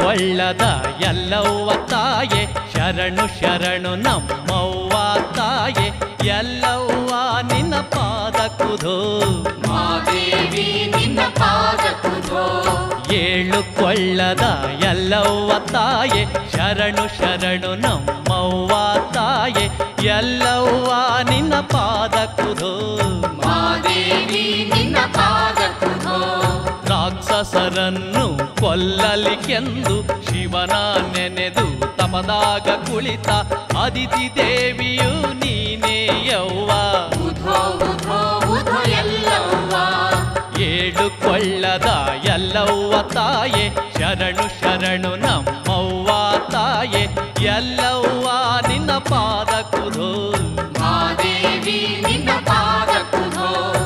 ಏಳುಕೊಳ್ಳದ ಎಲ್ಲವ್ವ ತಾಯೆ ಶರಣು ಶರಣು ನಮ್ಮವ್ವ ತಾಯೆ ಎಲ್ಲವ್ವ ನಿನ್ನ ಪಾದ ಕುಧೋ ಮಾದೇವಿ ನಿನ್ನ ಪಾದ ಕುಧೋ ಏಳುಕೊಳ್ಳದ ಎಲ್ಲವ್ವ ತಾಯೆ ಶರಣು ಶರಣು ನಮ್ಮವ್ವ ತಾಯೆ ಎಲ್ಲವ್ವ ನಿನ್ನ ಪಾದ ಕುಧೋ ಮಾದೇವಿ ನಿನ್ನ ಪಾದ ಕುಧೋ ರಾಕ್ಷಸರನ್ನು ಕೊಲ್ಲಲಿಕೆಂದು ಶಿವನ ನೆನೆದು ತಪದಾಗ ಕುಳಿತ ಅದಿತಿ ದೇವಿಯು ನೀನೇ ಯವ್ವ ಉಧೋ ಉಧೋ ಉಧೋ ಎಲ್ಲವ್ವ ಏಳು ಕೊಳ್ಳದ ಎಲ್ಲವ್ವ ತಾಯೆ ಶರಣು ಶರಣು ನಮ್ಮವ್ವ ತಾಯೆ ಎಲ್ಲವ್ವ ನಿನ್ನ ಪಾದ ಕುಧೋ ಮಾದೇವಿ ನಿನ್ನ ಪಾದ ಕುಧೋ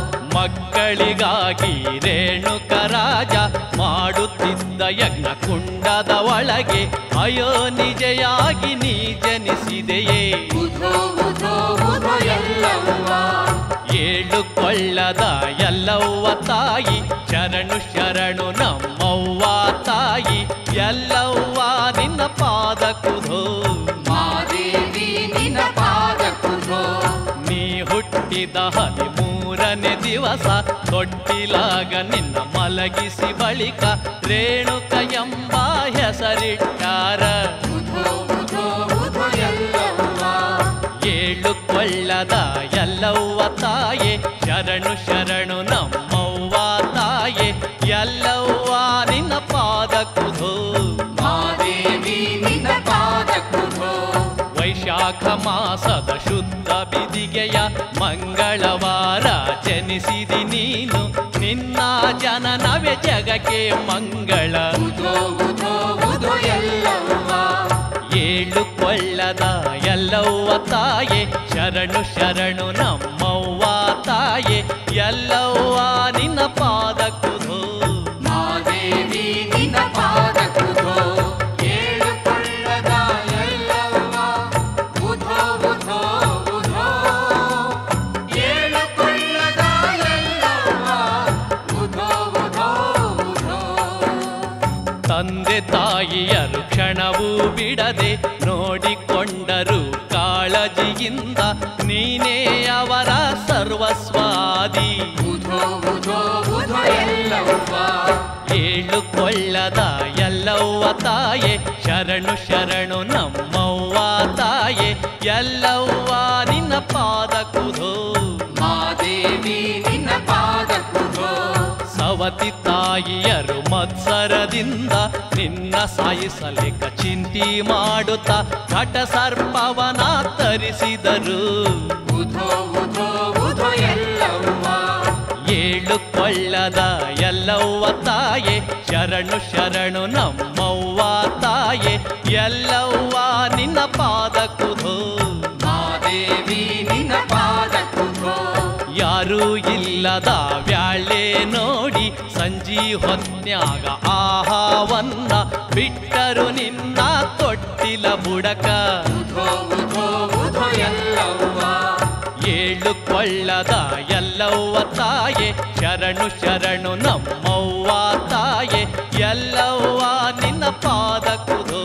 ಮಕ್ಕಳಿಗಾಗಿ ರೇಣುಕ ರಾಜ ಮಾಡುತ್ತಿದ್ದ ಯಜ್ಞ ಕುಂಡದ ಒಳಗೆ ಅಯೋ ನಿಜಯಾಗಿ ನೀ ಜನಿಸಿದೆಯೇ ಉಧೋ ಉಧೋ ಉಧೋ ಎಲ್ಲವ್ವ ಏಳು ಕೊಳ್ಳದ ಎಲ್ಲವ್ವ ತಾಯಿ ಶರಣು ಶರಣು ನಮ್ಮವ್ವ ತಾಯಿ ಎಲ್ಲವ್ವ ನಿನ್ನ ಪಾದ ಕುಧೋ ಮಾದೇವಿ ನಿನ್ನ ಪಾದ ಕುಧೋ ನೀ ಹುಟ್ಟಿದ ಹದಿಮೂರನೇ ದಿವಸ ತೊಟ್ಟಿಲಾಗ ನಿನ್ನ ಮಲಗಿಸಿ ಬಳಿಕ ರೇಣುಕ ಎಂಬ ಹೆಸರಿಟ್ಟಾರ ಉಧೋ ಉಧೋ ಉಧೋ ಎಲ್ಲವ್ವ ಏಳು ಕೊಳ್ಳದ ಎಲ್ಲವ್ವ ತಾಯೆ ಶರಣು ಶರಣು ನಮ್ಮವ್ವ ತಾಯೆ ಎಲ್ಲವ್ವ ನಿನ್ನ ಪಾದ ಕುಧೋ ಮಾದೇವಿ ನಿನ್ನ ಪಾದ ಕುಧೋ ವೈಶಾಖ ಮಾಸದ ಶುದ್ಧ ಬಿದಿಗೆಯ ಮಂಗಳವಾರ ಜನಿಸಿದಿ ನೀನು ನಿನ್ನ ಜನನವೇ ಜಗಕ್ಕೆ ಮಂಗಳ ಉಧೋ ಉಧೋ ಉಧೋ ಎಲ್ಲವ್ವ ಏಳು ಕೊಳ್ಳದ ಎಲ್ಲವ್ವ ತಾಯೆ ಶರಣು ಶರಣು ನಮ್ಮವ್ವ ತಾಯೆ ಎಲ್ಲವ್ವ ನಿನ್ನ ಪಾದ ಕುಧೋ ಮಾದೇವಿ ನಿನ್ನ ಪಾದ ಕುಧೋ ಏಳು ಕೊಳ್ಳದ ಎಲ್ಲವ್ವ ಉಧೋ ಉಧೋ ಉಧೋ ಏಳು ಕೊಳ್ಳದ ಎಲ್ಲವ್ವ ಉಧೋ ಉಧೋ ಉಧೋ ತಂದೆ ತಾಯಿಯರು ಕ್ಷಣವೂ ಬಿಡದೆ ನೋಡಿಕೊಂಡರು ಕಾಳಜಿಯಿಂದ ನೀನೇ ಅವರ ಸರ್ವಸ್ವಾದಿ ಉಧೋ ಉಧೋ ಉಧೋ ಎಲ್ಲವ್ವ ಏಳು ಕೊಳ್ಳದ ಎಲ್ಲವ್ವ ತಾಯೆ ಶರಣು ಶರಣು ನಮ್ಮವ್ವ ತಾಯೆ ಎಲ್ಲವ್ವ ನಿನ್ನ ಪಾದ ಕುಧೋ ಮಾದೇವಿ ನಿನ್ನ ಪಾದ ಕುಧೋ ಸವತಿ ತಾಯಿಯರು ಮತ್ಸರದಿಂದ ನಿನ್ನ ಸಾಯಿಸಲಿಕ ಚಿಂತಿ ಮಾಡುತ್ತಾ ಘಟ ಸರ್ಪವನ ತರಿಸಿದರು ಉಧೋ ಉಧೋ ಉಧೋ ಎಲ್ಲವ್ವ ಏಳು ಕೊಳ್ಳದ ಎಲ್ಲವ್ವ ತಾಯೆ ಶರಣು ಶರಣು ನಮ್ಮವ್ವ ತಾಯೆ ಎಲ್ಲವ್ವ ನಿನ್ನ ಪಾದ ಕುಧೋ ಮಾದೇವಿ ನಿನ್ನ ಪಾದ ಕುಧೋ ಯಾರೂ ಇಲ್ಲದ ವ್ಯಾಳೆ ನೋಡಿ ಸಂಜಿ ಹೊತ್ನ್ಯಾಗ ಆಹಾವನ್ನ ಬಿಟ್ಟರು ನಿನ್ನ ತೊಟ್ಟಿಲ ಬುಡಕ ಉಧೋ ಉಧೋ ಉಧೋ ಎಲ್ಲವ್ವ ಏಳು ಕೊಳ್ಳದ ಎಲ್ಲವ್ವ ತಾಯೆ ಶರಣು ಶರಣು ನಮ್ಮವ್ವ ತಾಯೆ ಎಲ್ಲವ್ವ ನಿನ್ನ ಪಾದ ಕುಧೋ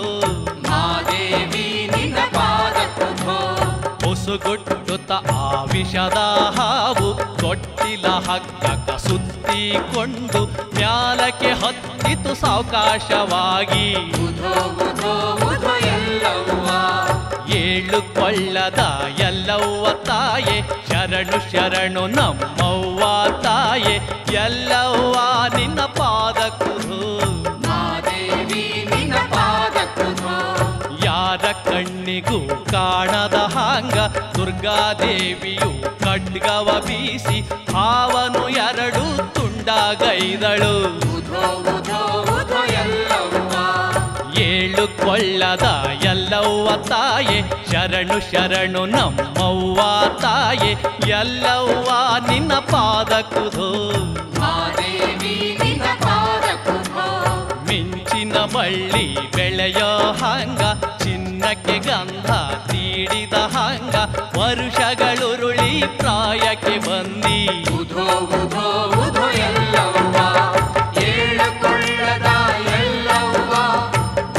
ಮಾದೇವಿ ನಿನ್ನ ಪಾದ ಕುಧೋ ಹೊಸುಗೊಟ್ಟುತ್ತ ಆ ವಿಷದ ಹಾವು ತೊಟ್ಟಿಲ ಹಗ್ಗಕ ಸುತ್ತಿಕೊಂಡು ಮ್ಯಾಲಕ್ಕೆ ಹತ್ತಿತು ಸಾವಕಾಶವಾಗಿ ಉಧೋ ಉಧೋ ಉಧೋ ಎಲ್ಲವ್ವ ಏಳು ಕೊಳ್ಳದ ಎಲ್ಲವ್ವ ತಾಯೆ ಶರಣು ಶರಣು ನಮ್ಮವ್ವ ತಾಯೆ ಎಲ್ಲವ್ವ ನಿನ್ನ ಪಾದ ಕುಧೋ ಮಾದೇವಿ ನಿನ್ನ ಪಾದ ಕುಧೋ ಯಾರ ಕಣ್ಣಿಗೂ ಕಾಣದ ಹಾಂಗ ದುರ್ಗಾದೇವಿಯು ಖಡ್ಗವ ಬೀಸಿ ಹಾವನು ಎರಡು ತುಂಡಗೈದಳು ಉಧೋ ಉಧೋ ಉಧೋ ಎಲ್ಲವ್ವ ಏಳು ಕೊಳ್ಳದ ಎಲ್ಲವ್ವ ತಾಯೆ ಶರಣು ಶರಣು ನಮ್ಮವ್ವ ತಾಯೆ ಎಲ್ಲವ್ವ ನಿನ್ನ ಪಾದ ಕುಧೋ ಮಾದೇವಿ ನಿನ್ನ ಪಾದ ಕುಧೋ ಮಿಂಚಿನ ಬಳ್ಳಿ ಬೆಳೆಯೋ ಹಾಂಗ ಚಿನ್ನಕ್ಕೆ ಗಂಧ ತೀಡಿದ ಹಾಂಗ ವರುಷಗಳುರುಳಿ ಪ್ರಾಯಕ್ಕೆ ಬಂದಿ ಉಧೋ ಉಧೋ ಉಧೋ ಎಲ್ಲವ್ವ ಏಳು ಕೊಳ್ಳದ ಎಲ್ಲವ್ವ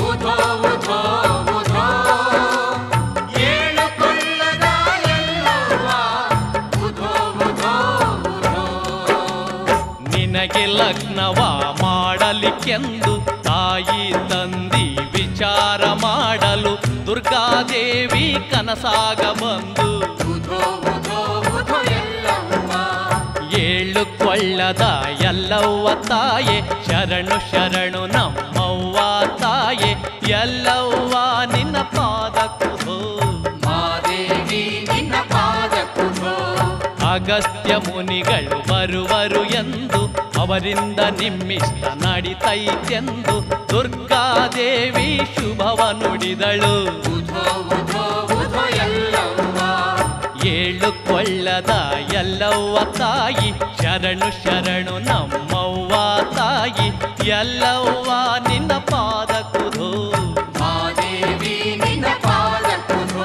ಲಗ್ನವ ಮಾಡಲಿಕ್ಕೆಂದು ತಾಯಿ ತಂದಿ ವಿಚಾರ ಮಾಡಲು ದುರ್ಗಾದೇವಿ ಕನಸಾಗ ಬಂದು ಬುಧೋ ಬುಧೋ ಬುಧೋ ಎಲ್ಲವ್ವ ಏಳು ಕೊಳ್ಳದ ಎಲ್ಲವ್ವ ತಾಯೆ ಶರಣು ಶರಣು ನಮ್ಮವ್ವ ತಾಯೆ ಎಲ್ಲವ್ವ ನಿನ್ನ ಪಾದ ಕುಧೋ ಮಾದೇವಿ ನಿನ್ನ ಪಾದ ಕುಧೋ ಅಗಸ್ತ್ಯ ಮುನಿಗಳು ಬರುವರು ಎಂದು ಅವರಿಂದ ನಿಮ್ಮಿಷ್ಟ ನಡಿತೈತೆಂದು ದುರ್ಗಾದೇವಿ ಶುಭವ ನುಡಿದಳು ಬುಧೋ ಬುಧೋ ಬುಧೋ ಎಲ್ಲವ್ವ ಏಳು ಕೊಳ್ಳದ ಎಲ್ಲವ್ವ ತಾಯಿ ಶರಣು ಶರಣು ನಮ್ಮವ್ವ ತಾಯಿ ಎಲ್ಲವ್ವ ನಿನ್ನ ಪಾದ ಕುಧೋ ಮಾದೇವಿ ನಿನ್ನ ಪಾದ ಕುಧೋ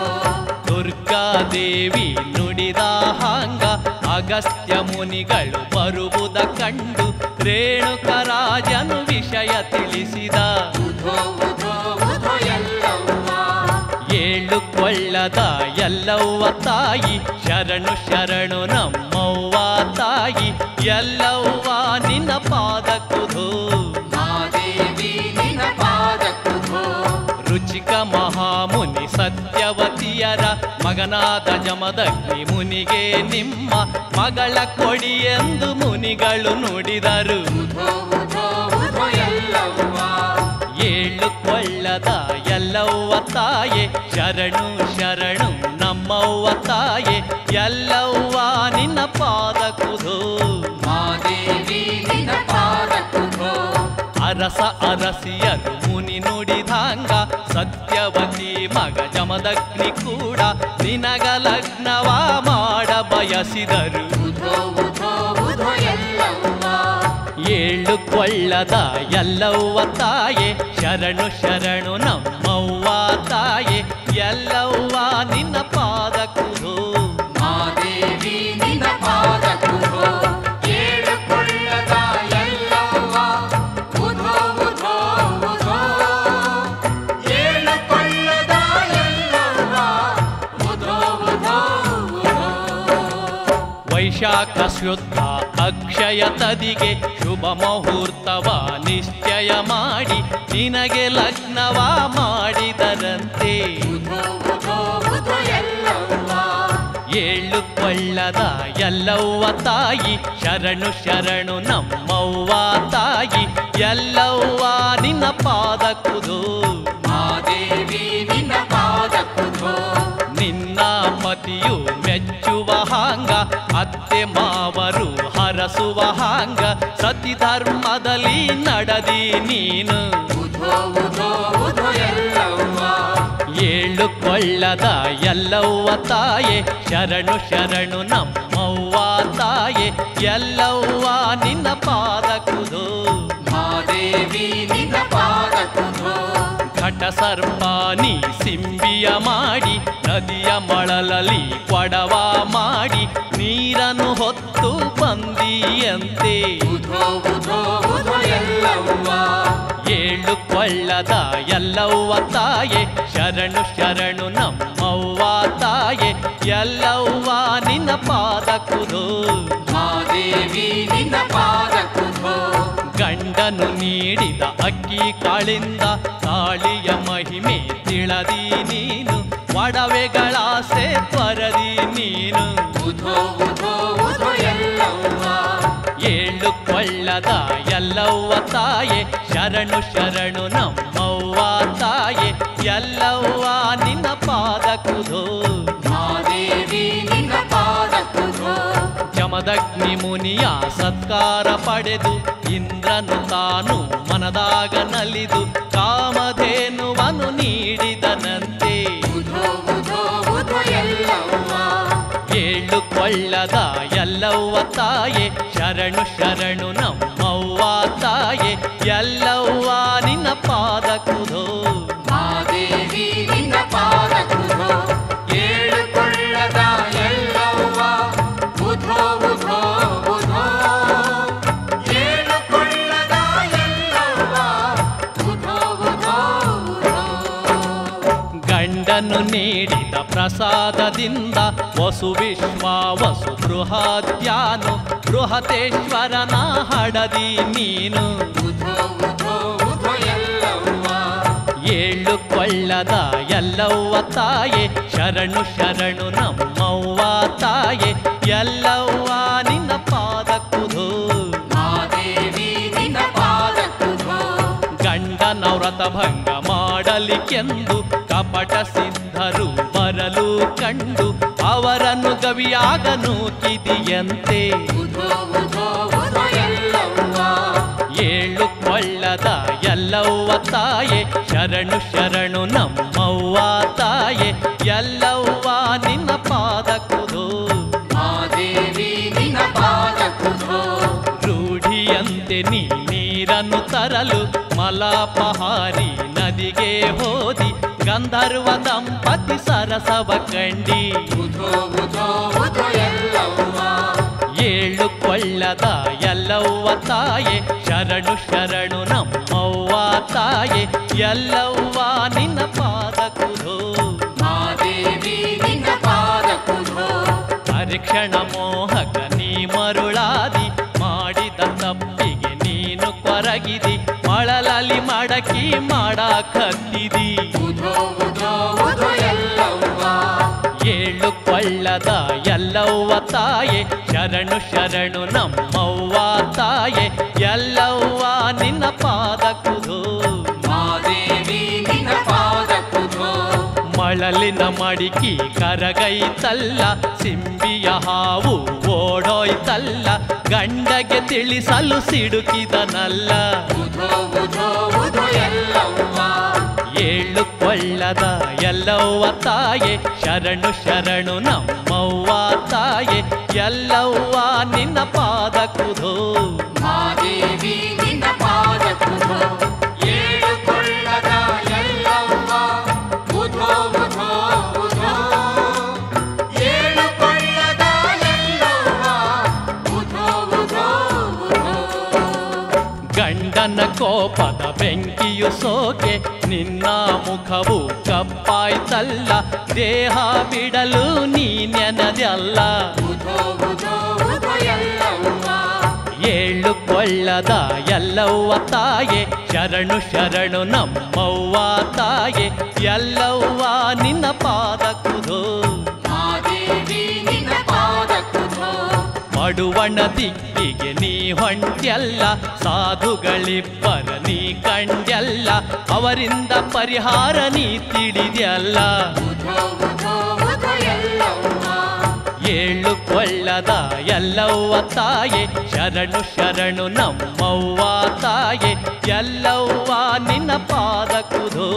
ದುರ್ಗಾದೇವಿ ನುಡಿದ ಹಾಂಗ ಅಗಸ್ತ್ಯ ಮುನಿಗಳು ಬರುವುದ ಕಂಡು ರೇಣುಕರಾಜನು ವಿಷಯ ತಿಳಿಸಿದ ಬುಧೋ ಬುಧೋ ಬುಧೋ ಎಲ್ಲವ್ವ ಏಳು ಕೊಳ್ಳದ ಎಲ್ಲವ್ವ ತಾಯಿ ಶರಣು ಶರಣು ನಮ್ಮವ್ವ ತಾಯಿ ಎಲ್ಲವ್ವ ನಿನ್ನ ಪಾದ ಕುಧೋ ಮಾದೇವಿ ನಿನ್ನ ಪಾದ ಕುಧೋ ರುಚಿಕ ಮಹಾಮುನಿ ಸತ್ಯವತಿಯರ ಮಗನಾದ ಜಮದಗ್ನಿ ಮುನಿಗೆ ನಿಮ್ಮ ಮಗಳ ಕೊಡಿ ಎಂದು ಮುನಿಗಳು ನುಡಿದರು ಬುಧೋ ಬುಧೋ ಬುಧೋ ಎಲ್ಲವ್ವ ಏಳು ಕೊಳ್ಳದ ಎಲ್ಲವ್ವ ತಾಯೆ ಶರಣು ಶರಣು ನಮ್ಮವ್ವ ತಾಯೆ ಎಲ್ಲವ್ವ ನಿನ್ನ ಪಾದ ಕುಧೋ ಮಾದೇವಿ ನಿನ್ನ ಪಾದ ಕುಧೋ ಅರಸ ಅರಸಿಯರು ಮುನಿ ನುಡಿದಾಂಗ ಸತ್ಯವತಿ ಮಗ ಜಮದಗ್ನಿ ಕೂಡ ನಿನಗ ಲಗ್ನವ ಮಾಡ ಬಯಸಿದರು ಬುಧೋ ಬುಧೋ ಬುಧೋ ಎಲ್ಲವ್ವ ಏಳು ಕೊಳ್ಳದ ಎಲ್ಲವ್ವ ತಾಯೆ ಶರಣು ಶರಣು ನಮ್ಮವ್ವ ತಾಯೆ ಎಲ್ಲವ್ವ ನಿನ್ನ ಪಾದ ಕುಧೋ ಮಾದೇವಿ ನಿನ್ನ ಪಾದ ಕುಧೋ ಏಳು ಕೊಳ್ಳದ ಎಲ್ಲವ್ವ ಬುಧೋ ಬುಧೋ ಬುಧೋ ಏಳು ಕೊಳ್ಳದ ಎಲ್ಲವ್ವ ಬುಧೋ ಬುಧೋ ಬುಧೋ ವೈಶಾಖ ಶುದ್ಧ ಅಕ್ಷಯ ತದಿಗೆ ಶುಭ ಮುಹೂರ್ತವ ನಿಶ್ಚಯ ಮಾಡಿ ನಿನಗೆ ಲಗ್ನವ ಮಾಡಿದರಂತೆ ಬುಧೋ ಬುಧೋ ಬುಧೋ ಎಲ್ಲವ್ವ ಏಳು ಕೊಳ್ಳದ ಎಲ್ಲವ್ವ ತಾಯಿ ಶರಣು ಶರಣು ನಮ್ಮವ್ವ ತಾಯಿ ಎಲ್ಲವ್ವ ನಿನ್ನ ಪಾದ ಕುದು ಮಾದೇವಿ ನಿನ್ನ ಪಾದ ಕುಧೋ ನಿನ್ನ ಪತಿಯು ಮೆಚ್ಚುವ ಹಾಂಗ ಅತ್ತೆ ಮಾವರು ಹರಸುವ ಹಾಂಗ ಸತಿ ಧರ್ಮದಲ್ಲಿ ನಡದಿ ನೀನು ಬುಧೋ ಬುಧೋ ಬುಧೋ ಎಲ್ಲವ್ವ ಏಳು ಕೊಳ್ಳದ ಎಲ್ಲವ್ವ ತಾಯೆ ಶರಣು ಶರಣು ನಮ್ಮವ್ವ ತಾಯೆ ಎಲ್ಲವ್ವ ನಿನ್ನ ಪಾದ ಕುದು ಮಾದೇವಿ ನಿನ್ನ ಪಾದ ಕುಧೋ ಘಟ ಸರ್ಪಾನಿ ಸಿಂಬಿಯ ಮಾಡಿ ನದಿಯ ಮಳಲಲ್ಲಿ ಕೊಡವ ಮಾಡಿ ನೀರನ್ನು ಹೊತ್ತು ಬಂದಿಯಂತೆ ಬುಧೋ ಬುಧೋ ಬುಧೋ ಎಲ್ಲವ್ವ ಏಳು ಕೊಳ್ಳದ ಎಲ್ಲವ್ವ ತಾಯೆ ಶರಣು ಶರಣು ನಮ್ಮವ್ವ ತಾಯೆ ಎಲ್ಲವ್ವ ನಿನ್ನ ಪಾದ ಕುದು ಮಾದೇವಿ ನಿನ್ನ ಪಾದ ಕುಧೋ ಗಂಡನು ನೀಡಿದ ಅಕ್ಕಿ ಕಾಳಿಂದ ತಾಳಿಯ ಮಹಿಮೆ ತಿಳದಿ ನೀನು ಒಡವೆಗಳಾಸೆ ಪರದಿ ನೀನು ಬುಧೋ ಬುಧೋ ಬುಧೋ ಎಲ್ಲವ್ವ ಏಳು ಕೊಳ್ಳದ ಎಲ್ಲವ್ವ ತಾಯೆ ಶರಣು ಶರಣು ನಮ್ಮವ್ವ ತಾಯೆ ಎಲ್ಲವ್ವ ನಿನ್ನ ಪಾದ ಕುದು ಮಾದೇವಿ ನಿನ್ನ ಪಾದ ಕುಧೋ ಜಮದಗ್ನಿ ಮುನಿಯ ಸತ್ಕಾರ ಪಡೆದು ಇಂದ್ರನು ತಾನು ಮನದಾಗ ನಲಿದು ಕಾಮಧೇನುವನು ನೀಡಿದನಂತೆ ಬುಧೋ ಬುಧೋ ಬುಧೋ ಎಲ್ಲವ್ವ ಏಳು ಕೊಳ್ಳದ ಎಲ್ಲವ್ವ ತಾಯೆ ಶರಣು ಶರಣು ನಮ್ಮವ್ವ ತಾಯೆ ಎಲ್ಲವ್ವ ನಿನ್ನ ಪಾದ ಕುದು ಮಾದೇವಿ ನಿನ್ನ ಪಾದ ಕುಧೋ ಏಳು ಕೊಳ್ಳದ ಎಲ್ಲವ್ವ ಬುಧೋ ಬುಧೋ ಬುಧೋ ಏಳು ಕೊಳ್ಳದ ಎಲ್ಲವ್ವ ಬುಧೋ ಬುಧೋ ಬುಧೋ ಗಂಡನು ನೀಡಿದ ಪ್ರಸಾದದಿಂದ ವಸು ವಿಶ್ವ ವಸು ಬೃಹಾದ್ಯಾನು ಬೃಹತೇಶ್ವರನ ಹಡದಿ ನೀನು ಉಧೋ ಉಧೋ ಉಧೋ ಎಲ್ಲವ್ವ ಏಳು ಕೊಳ್ಳದ ಎಲ್ಲವ್ವ ತಾಯೆ ಶರಣು ಶರಣು ನಮ್ಮವ್ವ ತಾಯೆ ಎಲ್ಲವ್ವ ನಿನ್ನ ಪಾದ ಕುದು ಮಾದೇವಿ ನಿನ್ನ ಪಾದ ಕುಧೋ ಗಂಡನ ವ್ರತ ಭಂಗ ಮಾಡಲಿಕ್ಕೆಂದು ಕಪಟ ಸಿದ್ಧರು ಬರಲು ಕಂಡು ಅವರನ್ನು ಗವಿಯಾಗ ನೂಕಿದಿಯಂತೆ ಉಧೋ ಉಧೋ ಉಧೋ ಎಲ್ಲವ್ವ ಏಳು ಕೊಳ್ಳದ ಎಲ್ಲವ್ವ ತಾಯೆ ಶರಣು ಶರಣು ನಮ್ಮವ್ವ ತಾಯೆ ಎಲ್ಲವ್ವ ನಿನ್ನ ಪಾದ ಕುದು ಮಾದೇವಿ ನಿನ್ನ ಪಾದ ಕುಧೋ ರೂಢಿಯಂತೆ ನೀ ನೀರನ್ನು ತರಲು ಮಲಾಪಹಾರಿ ನದಿಗೆ ಹೋದಿ ಗಂಧರ್ವ ದಂಪತಿ ಸರಸವ ಕಂಡಿ ಉಧೋ ಉಧೋ ಉಧೋ ಎಲ್ಲವ್ವ ಏಳು ಕೊಳ್ಳದ ಎಲ್ಲವ್ವ ತಾಯೆ ಶರಣು ಶರಣು ನಮ್ಮವ್ವ ತಾಯೆ ಎಲ್ಲವ್ವ ನಿನ್ನ ಪಾದ ಕುದು ಮಾದೇವಿ ನಿನ್ನ ಪಾದ ಕುಧೋ ಪರೀಕ್ಷಣ ಮೋಹಕ ನೀ ಮರುಳಾದಿ ಮಾಡಿದ ತಪ್ಪಿಗೆ ನೀನು ಕೊರಗಿದಿ ಮಳಲಲ್ಲಿ ಮಡಕಿ ಮಾಡಾಕತ್ತಿದಿ ಉಧೋ ಉಧೋ ಉಧೋ ಎಲ್ಲವ್ವ ಏಳು ಕೊಳ್ಳದ ಎಲ್ಲವ್ವ ತಾಯೆ ಶರಣು ಶರಣು ನಮ್ಮವ್ವ ತಾಯೆ ಎಲ್ಲವ್ವ ನಿನ್ನ ಪಾದ ಕುದು ಮಾದೇವಿ ನಿನ್ನ ಪಾದ ಕುಧೋ ಮಳಲಿನ ಮಡಿಕಿ ಕರಗೈತಲ್ಲ ಸಿಂಬಿಯ ಹಾವು ಓಡೋಯ್ತಲ್ಲ ಗಂಡಗೆ ತಿಳಿಸಲು ಸಿಡುಕಿದನಲ್ಲ ಉಧೋ ಉಧೋ ಉಧೋ ಎಲ್ಲವ್ವ ಏಳು ಕೊಳ್ಳದ ಎಲ್ಲವ್ವ ತಾಯೆ ಶರಣು ಶರಣು ನಮ್ಮವ್ವ ತಾಯೆ ಎಲ್ಲವ್ವ ನಿನ್ನ ಪಾದ ಕುದು ಮಾದೇವಿ ನಿನ್ನ ಪಾದ ಕುಧೋ ಏಳು ಕೊಳ್ಳದ ಎಲ್ಲವ್ವ ಉಧೋ ಉಧೋ ಉಧೋ ಏಳು ಕೊಳ್ಳದ ಎಲ್ಲವ್ವ ಉಧೋ ಉಧೋ ಉಧೋ ಗಂಡನ ಕೋಪದ ಬೆಂಕಿಯು ಸೋಕೆ ನಿನ್ನ ಮುಖವು ಕಪ್ಪಾಯ್ತಲ್ಲ ದೇಹ ಬಿಡಲು ನೀ ನೆನದಲ್ಲ ಉಧೋ ಉಧೋ ಉಧೋ ಎಲ್ಲವ್ವ ಏಳು ಕೊಳ್ಳದ ಎಲ್ಲವ್ವ ತಾಯೆ ಶರಣು ಶರಣು ನಮ್ಮವ್ವ ತಾಯೆ ಎಲ್ಲವ್ವ ನಿನ್ನ ಪಾದ ಕುದು ಮಾದೇವಿ ನಿನ್ನ ಪಾದ ಕುಧೋ ಪಡುವಣ ದಿಕ್ಕಿಗೆ ನೀ ಹೊಂಟ್ಯಲ್ಲ ಸಾಧುಗಳಿಬ್ಬರ ನೀ ಕಂಡ್ಯಲ್ಲ ಅವರಿಂದ ಪರಿಹಾರ ನೀ ತಿಳಿದ್ಯಲ್ಲ ಉಧೋ ಉಧೋ ಉಧೋ ಎಲ್ಲವ್ವ ಏಳು ಕೊಳ್ಳದ ಎಲ್ಲವ್ವ ತಾಯೆ ಶರಣು ಶರಣು ನಮ್ಮವ್ವ ತಾಯೆ ಎಲ್ಲವ್ವ ನಿನ್ನ ಪಾದ ಕುದು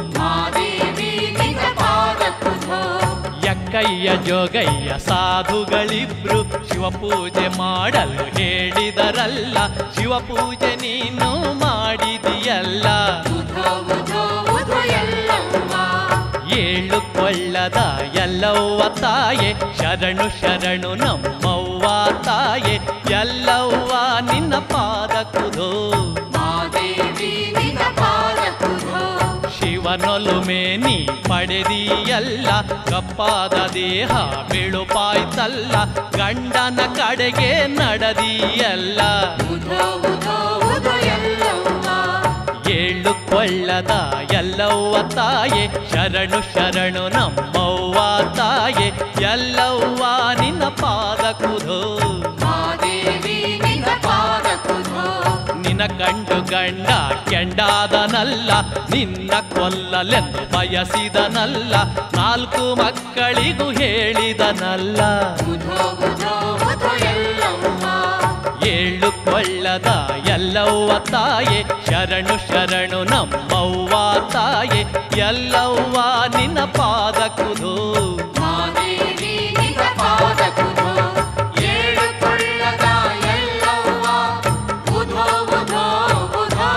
ಮಾದೇವಿ ನಿನ್ನ ಪಾದ ಕುಧೋ ಎಕ್ಕಯ್ಯ ಜೋಗಯ್ಯ ಸಾಧುಗಳಿಬ್ರು ಶಿವಪೂಜೆ ಮಾಡಲು ಹೇಳಿದರಲ್ಲ ಶಿವಪೂಜೆ ನೀನು ಮಾಡಿದಿಯಲ್ಲ ಉಧೋ ಉಧೋ ಉಧೋ ಎಲ್ಲವ್ವ ಏಳು ಕೊಳ್ಳದ ಎಲ್ಲವ್ವ ತಾಯೆ ಶರಣು ಶರಣು ನಮ್ಮವ್ವ ತಾಯೆ ಎಲ್ಲವ್ವ ನಿನ್ನ ಪಾದ ಕುದು ಮಾದೇವಿ ನಿನ್ನ ಪಾದ ಕುಧೋ ಶಿವನೊಲುಮೆ ನೀ ಪಡೆದಿಯಲ್ಲ ಕಪ್ಪಾದ ದೇಹ ಬಿಳುಪಾಯ್ತಲ್ಲ ಗಂಡನ ಕಡೆಗೆ ನಡೆದಿಯಲ್ಲ ಉಧೋ ಉಧೋ ಉಧೋ ಎಲ್ಲವ್ವ ಏಳು ಕೊಳ್ಳದ ಎಲ್ಲವ್ವ ತಾಯೆ ಶರಣು ಶರಣು ನಮ್ಮವ್ವ ತಾಯೆ ಎಲ್ಲವ್ವ ನಿನ್ನ ಪಾದ ಕುದು ಮಾದೇವಿ ನಿನ್ನ ಪಾದ ಕುಧೋ ನಿನ ಕಂಡು ಗಂಡ ಕೆಂಡಾದನಲ್ಲ ನಿನ್ನ ಕೊಲ್ಲಲೆಂದು ಬಯಸಿದನಲ್ಲ ನಾಲ್ಕು ಮಕ್ಕಳಿಗೂ ಹೇಳಿದನಲ್ಲ ಉಧೋ ಉಧೋ ಉಧೋ ಎಲ್ಲವ್ವ ಏಳು ಕೊಳ್ಳದ ಎಲ್ಲವ್ವ ತಾಯೆ ಶರಣು ಶರಣು ನಮ್ಮವ್ವ ತಾಯೆ ಎಲ್ಲವ್ವ ನಿನ್ನ ಪಾದ ಕುದು ಮಾದೇವಿ ನಿನ್ನ ಪಾದ ಕುಧೋ ಏಳು ಕೊಳ್ಳದ ಎಲ್ಲವ್ವ ಉಧೋ ಉಧೋ ಉಧೋ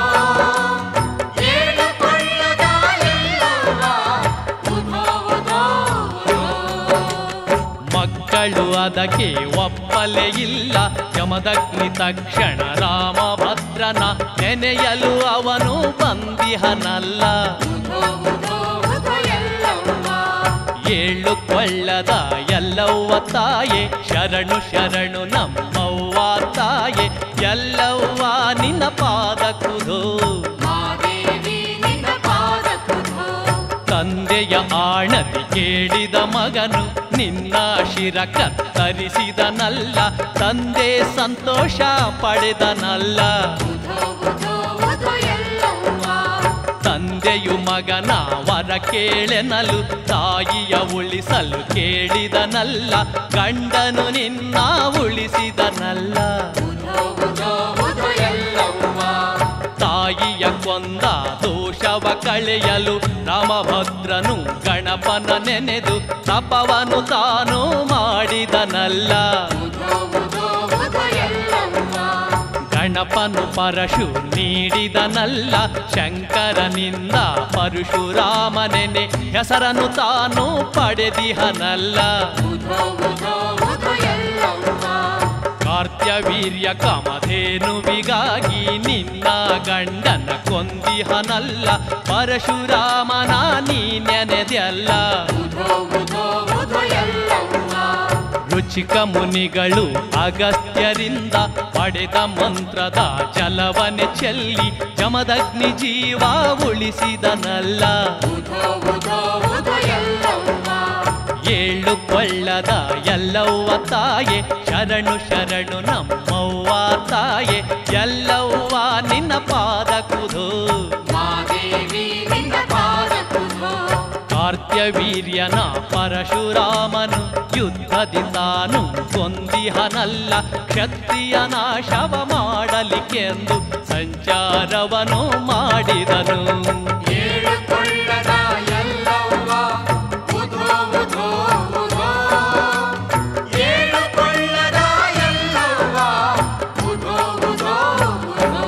ಏಳು ಕೊಳ್ಳದ ಎಲ್ಲವ್ವ ಉಧೋ ಉಧೋ ಉಧೋ ಮಕ್ಕಳು ಅದಕ್ಕೆ ಒಪ್ಪಲೇ ಇಲ್ಲ ಯಮದಗ್ನಿ ತಕ್ಷಣ ರಾಮಭದ್ರನ ನೆನೆಯಲು ಅವನು ಬಂದಿಹನಲ್ಲ ಉಧೋ ಉಧೋ ಉಧೋ ಎಲ್ಲವ್ವ ಏಳು ಕೊಳ್ಳದ ಎಲ್ಲವ್ವ ತಾಯೆ ಶರಣು ಶರಣು ನಮ್ಮವ್ವ ತಂದೆಯ ಆಣತಿ ಕೇಳಿದ ಮಗನು ನಿನ್ನ ಶಿರ ಕತ್ತರಿಸಿದನಲ್ಲ ತಂದೆ ಸಂತೋಷ ಪಡೆದನಲ್ಲ ಉಧೋ ಉಧೋ ಉಧೋ ಎಲ್ಲವ್ವ ತಂದೆಯು ಮಗನ ವರ ಕೇಳೆನಲು ತಾಯಿಯ ಉಳಿಸಲು ಕೇಳಿದನಲ್ಲ ಗಂಡನು ನಿನ್ನ ಉಳಿಸಿದನಲ್ಲ ಉಧೋ ಉಧೋ ಉಧೋ ಎಲ್ಲವ್ವ ತಾಯಿಯ ಕೊಂದ ದೋಷವ ಕಳೆಯಲು ರಾಮಭದ್ರನು ಗಣಪನ ನೆನೆದು ತಪವನು ತಾನು ಮಾಡಿದನಲ್ಲ ಉಧೋ ಉಧೋ ಉಧೋ ಎಲ್ಲವ್ವ ಗಣಪನು ಪರಶು ನೀಡಿದನಲ್ಲ ಶಂಕರನಿಂದ ಪರಶುರಾಮನೆನೆ ಹೆಸರನ್ನು ತಾನು ಪಡೆದಿಹನಲ್ಲ ಉಧೋ ಉಧೋ ಉಧೋ ಎಲ್ಲವ್ವ ಕಾರ್ತ್ಯವೀರ್ಯ ಕಾಮಧೇನುವಿಗಾಗಿ ನಿನ್ನ ಗಂಡನ ಕೊಂದಿಹನಲ್ಲ ಪರಶುರಾಮನ ನೀ ನೆನೆದೆಲ್ಲ ಉಧೋ ಉಧೋ ಉಧೋ ಎಲ್ಲವ್ವ ರುಚಿಕ ಮುನಿಗಳು ಅಗಸ್ತ್ಯರಿಂದ ಪಡೆದ ಮಂತ್ರದ ಜಲವನೆ ಚೆಲ್ಲಿ ಜಮದಗ್ನಿ ಜೀವ ಉಳಿಸಿದನಲ್ಲ ಉಧೋ ಉಧೋ ಉಧೋ ಎಲ್ಲವ್ವ ಏಳು ಕೊಳ್ಳದ ಎಲ್ಲವ್ವ ತಾಯೆ ಶರಣು ಶರಣು ನಮ್ಮವ್ವ ತಾಯೆ ಎಲ್ಲವ್ವ ನಿನ್ನ ಪಾದ ಕುದು ಮಾದೇವಿ ನಿನ್ನ ಪಾದ ಕುಧೋ ಕಾರ್ತ್ಯವೀರ್ಯನ ಪರಶುರಾಮನು ಯುದ್ಧದಿ ತಾನು ಕೊಂದಿಹನಲ್ಲ ಕ್ಷತ್ರಿಯ ನಾಶವ ಮಾಡಲಿಕ್ಕೆಂದು ಸಂಚಾರವನು ಮಾಡಿದನು ಏಳು ಕೊಳ್ಳದ ಎಲ್ಲವ್ವ ಉಧೋ ಉಧೋ ಉಧೋ ಏಳು ಕೊಳ್ಳದ ಎಲ್ಲವ್ವ ಉಧೋ ಉಧೋ ಉಧೋ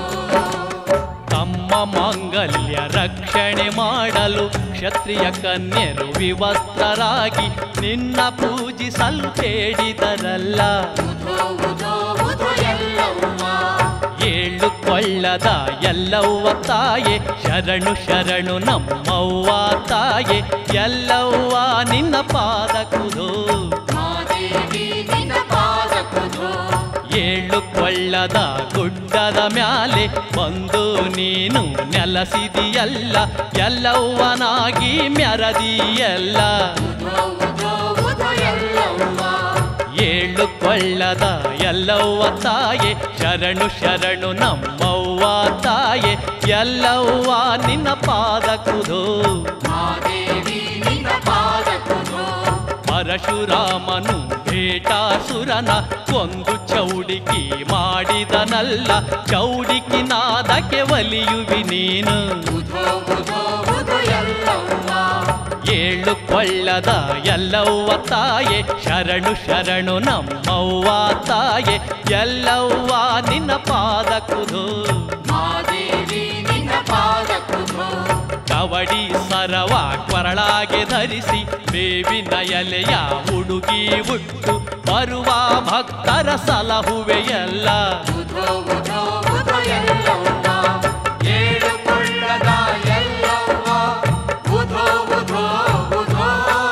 ತಮ್ಮ ಮಾಂಗಲ್ಯ ರಕ್ಷಣೆ ಮಾಡಲು ಕ್ಷತ್ರಿಯ ಕನ್ಯರು ವಿವಸ್ತ್ರರಾಗಿ ನಿನ್ನ ಪೂಜಿಸಲು ಬೇಡಿದರಲ್ಲ ಉಧೋ ಉಧೋ ಉಧೋ ಎಲ್ಲವ್ವ ಏಳು ಕೊಳ್ಳದ ಎಲ್ಲವ್ವ ತಾಯೆ ಶರಣು ಶರಣು ನಮ್ಮವ್ವ ತಾಯೆ ಎಲ್ಲವ್ವ ನಿನ್ನ ಪಾದ ಕುದು ಮಾದೇವಿ ನಿನ್ನ ಪಾದ ಕುಧೋ ಏಳು ಕೊಳ್ಳದ ಗುಡ್ಡದ ಮ್ಯಾಲೆ ಬಂದು ನೀನು ನೆಲಸಿದಿಯಲ್ಲ ಎಲ್ಲವ್ವನಾಗಿ ಮೆರದಿಯಲ್ಲ ಉಧೋ ಉಧೋ ಉಧೋ ಎಲ್ಲವ್ವ ಏಳು ಕೊಳ್ಳದ ಎಲ್ಲವ್ವ ತಾಯೆ ಶರಣು ಶರಣು ನಮ್ಮವ್ವ ತಾಯೆ ಎಲ್ಲವ್ವ ನಿನ್ನ ಪಾದ ಕುದು ಮಾದೇವಿ ನಿನ್ನ ಪಾದ ಕುಧೋ ಪರಶುರಾಮನು ಭೇಟಾಸುರನ ಕೊಂದು ಚೌಡಿಕಿ ಮಾಡಿದನಲ್ಲ ಚೌಡಿಕಿ ನಾದಕ್ಕೆ ಒಲಿಯುವಿ ನೀನು ಉಧೋ ಉಧೋ ಉಧೋ ಎಲ್ಲವ್ವ ಏಳು ಕೊಳ್ಳದ ಎಲ್ಲವ್ವ ತಾಯೆ ಶರಣು ಶರಣು ನಮ್ಮವ್ವ ತಾಯೆ ಎಲ್ಲವ್ವ ನಿನ್ನ ಪಾದ ಕುದು ಮಾದೇವಿ ನಿನ್ನ ಪಾದ ಕುಧೋ ಕವಡಿ ಸರವ ಕೊರಳಾಗೆ ಧರಿಸಿ ಬೇವಿನ ಎಲೆಯ ಹುಡುಗಿ ಉಟ್ಟು ಬರುವ ಭಕ್ತರ ಸಲಹುವೆಯಲ್ಲ ಉಧೋ ಉಧೋ ಉಧೋ ಎಲ್ಲವ್ವ ಏಳು ಕೊಳ್ಳದ ಎಲ್ಲವ್ವ ಉಧೋ ಉಧೋ ಉಧೋ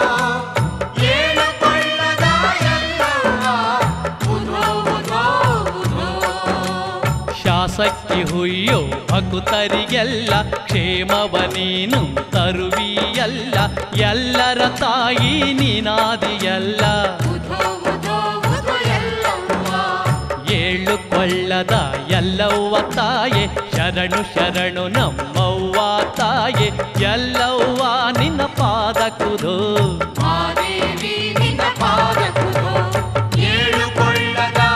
ಏಳು ಕೊಳ್ಳದ ಎಲ್ಲವ್ವ ಉಧೋ ಉಧೋ ಉಧೋ ಶಾಸಕ್ಕಿ ಹುಯ್ಯೋ ಭಕುತರಿಗೆಲ್ಲ ಕ್ಷೇಮವ ನೀನು ತರುವಿಯಲ್ಲ ಎಲ್ಲರ ತಾಯಿ ನೀನಾದಿಯಲ್ಲ ಉಧೋ ಉಧೋ ಉಧೋ ಎಲ್ಲವ್ವ ಏಳು ಕೊಳ್ಳದ ಎಲ್ಲವ್ವ ತಾಯೆ ಶರಣು ಶರಣು ನಮ್ಮವ್ವ ತಾಯೆ ಎಲ್ಲವ್ವ ನಿನ್ನ ಪಾದ ಕುದು ಮಾದೇವಿ ನಿನ್ನ ಪಾದ ಕುಧೋ ಏಳು ಕೊಳ್ಳದ